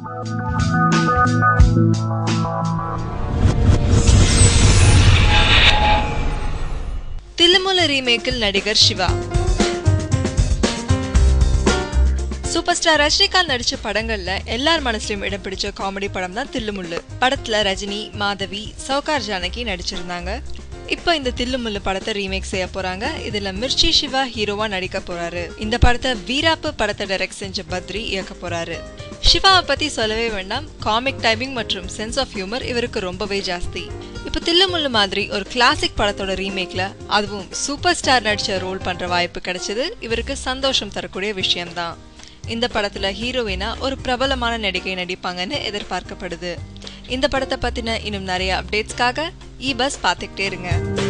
தில்லுமுல ரீமேக்கில் நடிகர் Siva super star Rajinikanth நடிச்ச படங்கள்ல எல்லார் மனசுலயும் இடம் பிடிச்ச காமெடி படம் தான் தில்லுமுள்ளு படத்துல ரஜினி மாதவி சௌகார் ஜானகி நடிச்சிருந்தாங்க இப்போ இந்த தில்லுமுள்ளு படத்தை ரீமேக் செய்ய போறாங்க இதுல மிர்ச்சி சிவா ஹீரோவா நடிக்க போறாரு இந்த படத்தை வீராப்பு படத்தை டைரக்ட் செஞ்ச பத்ரி இயக்க போறாரு சிவாவை பத்தி சொல்லவே வேண்டாம் காமிக் டைமிங் மற்றும் சென்ஸ் ஆஃப் ஹியூமர் இவருக்கு ரொம்பவே ஜாஸ்தி இப்போ தில்லுமுள்ளு மாதிரி ஒரு கிளாசிக் படத்தோட ரீமேக்ல அதுவும் சூப்பர் ஸ்டார் நடிச்ச ரோல் பண்ற வாய்ப்பு கிடைச்சது இவருக்கு சந்தோஷம் தரக்கூடிய விஷயம்தான் இந்த படத்துல ஹீரோயினா ஒரு பிரபலமான நடிகை நடிப்பாங்கன்னு எதிர்பார்க்கப்படுது இந்த படத்தை பத்தின இன்னும் நிறைய அப்டேட்ஸ்க்காக இ பஸ் பார்த்துக்கிட்டே இருங்க